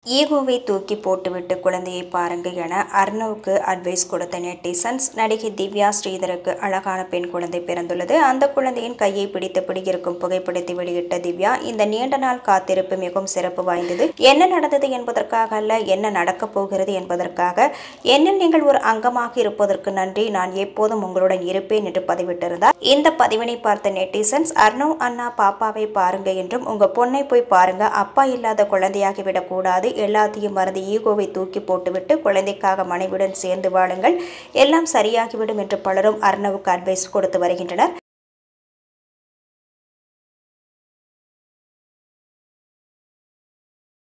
ஈகோவை தூக்கி போட்டுவிட்டு குழந்தையை பாருங்க என அர்ணவுக்கு அட்வைஸ் கொடுத்த நெட்டிசன்ஸ் நடிகை திவ்யா ஸ்ரீதருக்கு அழகான பெண் குழந்தை பிறந்துள்ளது அந்த குழந்தையின் கையை பிடித்தபடி இருக்கும் புகைப்படத்தை வெளியிட்ட திவ்யா இந்த நீண்ட நாள் காத்திருப்பு மிகவும் சிறப்பு வாய்ந்தது என்ன நடந்தது என்பதற்காக அல்ல என்ன நடக்கப் போகிறது என்பதற்காக என்னில் நீங்கள் ஒரு அங்கமாக இருப்பதற்கு நன்றி நான் எப்போதும் உங்களுடன் இருப்பேன் என்று பதிவிட்டிருந்தார் இந்த பதிவினை பார்த்த நெட்டிசன்ஸ் அர்ணவ் அண்ணா பாப்பாவை பாருங்க என்றும் உங்க பொண்ணை போய் பாருங்க அப்பா இல்லாத குழந்தையாகிவிடக் கூடாது எல்லாத்தையும் மறந்து ஈகோவை தூக்கி போட்டுவிட்டு குழந்தைக்காக மனைவியுடன் சேர்ந்து வாழுங்கள் எல்லாம் சரியாகிவிடும் என்று பலரும் அர்ணவுக்கு அட்வைஸ் கொடுத்து வருகின்றனர்